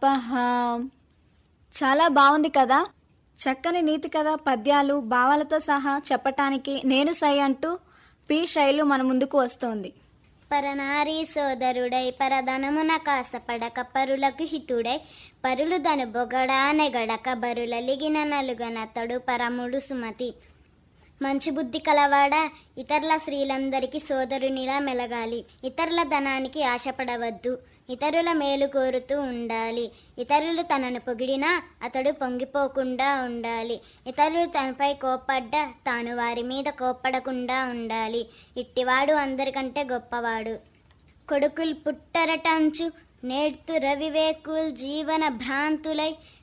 తపః చాలా బాగుంది కదా చక్కని నీతి కథ పద్యాలు భావాలతో సహా చెప్పటానికి నేను సై అంటూ పి శైలు మన ముందుకు వస్తోంది పరనారీ సోదరుడై పరధనమున కాసపడక పరులకు హితుడై పరులు దను బొగడా నెగడక బరులలిగిన నలుగనతడు పరముడు సుమతి మంచి బుద్ధి కలవాడా ఇతరుల స్త్రీలందరికీ సోదరునిలా మెలగాలి ఇతరుల ధనానికి ఆశపడవద్దు ఇతరుల మేలు కోరుతూ ఉండాలి ఇతరులు తనను పొగిడినా అతడు పొంగిపోకుండా ఉండాలి ఇతరులు తనపై కోప్పడ్డా తాను వారి మీద కోప్పడకుండా ఉండాలి ఇట్టివాడు అందరికంటే గొప్పవాడు కొడుకులు పుట్టరటంచు నేర్తు రవివేకుల్ జీవన భ్రాంతులై